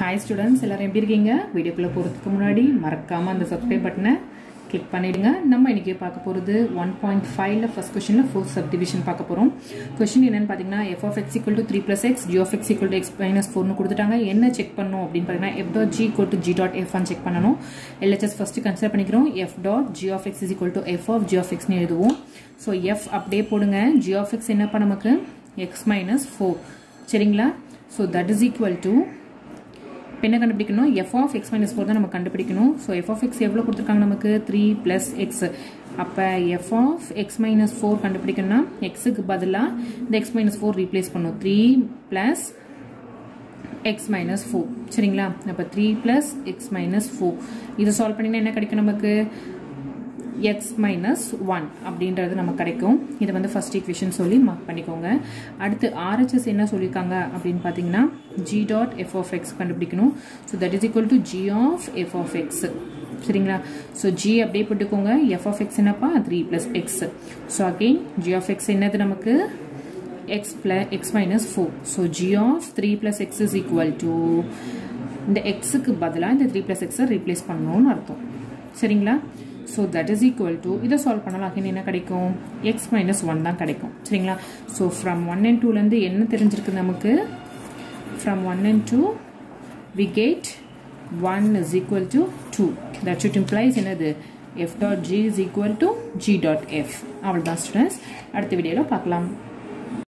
hi students எல்லாரும் எப்படி இருக்கீங்க வீடியோக்குள்ளே போகிறதுக்கு முன்னாடி மறக்காமல் அந்த சப்ஸ்கிரைப் பட்டனை கிளிக் பண்ணிடுங்க நம்ம இன்றைக்கி பார்க்க போகிறது ஒன் பாயிண்ட் ஃபைவ்ல ஃபஸ்ட் கொஷனில் ஃபோர் சப் டிவிஷன் பார்க்க போகிறோம் கொஷின் என்னென்னு பார்த்தீங்கன்னா f of x equal to three plus x g of x equal to x minus ஃபோர்னு கொடுத்துட்டாங்க என்ன செக் பண்ணணும் அப்படின்னு பார்த்தீங்கன்னா f dot g equal to g dot f on check பண்ணணும் எல்ஹெச்எஸ் ஃபஸ்ட்டு கன்சிடர் பண்ணிக்கிறோம் f dot g of x is equal to f of g of எக்ஸ்னு எழுதுவோம் ஸோ எஃப் அப்படியே போடுங்க ஜி ஆஃப் எக்ஸ் என்னப்பா நமக்கு எக்ஸ் மைனஸ் ஃபோர் சரிங்களா so that is equal to இப்போ என்ன கண்டுபிடிக்கணும் f of x minus four தான் நம்ம கண்டுபிடிக்கணும் ஸோ எஃப் ஆஃப் எக்ஸ் எவ்வளோ கொடுத்துருக்காங்க நமக்கு த்ரீ ப்ளஸ் எக்ஸ் அப்போ f of x minus four கண்டுபிடிக்கணும்னா எக்ஸுக்கு பதிலாக இந்த எக்ஸ் மைனஸ் ஃபோர் ரீப்ளேஸ் பண்ணும் three plus x minus four சரிங்களா அப்போ three plus x minus four இதை சால்வ் பண்ணிங்கன்னா என்ன கிடைக்கும் நமக்கு எக்ஸ் மைனஸ் ஒன் அப்படின்றது நமக்கு கிடைக்கும் இதை வந்து ஃபர்ஸ்ட் ஈக்குவேஷன் சொல்லி மார்க் பண்ணிக்கோங்க அடுத்து ஆர்ஹெச்எஸ் என்ன சொல்லியிருக்காங்க அப்படின்னு பார்த்தீங்கன்னா g dot f of x கண்டுபிடிக்கணும் so that is equal to g of f of x சரிங்களா ஸோ ஜி அப்படியே போட்டுக்கோங்க எஃப் ஆஃப் எக்ஸ் என்னப்பா three plus x so again g of x என்னது நமக்கு x plus x minus four so g of three plus x is equal to இந்த எக்ஸுக்கு பதிலாக இந்த த்ரீ ப்ளஸ் எக்ஸை ரீப்ளேஸ் பண்ணணும்னு அர்த்தம் சரிங்களா so that is equal to இதை சால்வ் பண்ணலாம் அகைன் என்ன கிடைக்கும் எக்ஸ் மைனஸ் ஒன் தான் கிடைக்கும் சரிங்களா ஸோ ஃப்ரம் ஒன் அண்ட் டூலேருந்து என்ன தெரிஞ்சிருக்கு நமக்கு from one and two we get one is equal to two that should implies என்னது f dot g is equal to g dot f அவ்வளோதான் ஸ்டூடெண்ட்ஸ் அடுத்த வீடியோவில் பார்க்கலாம்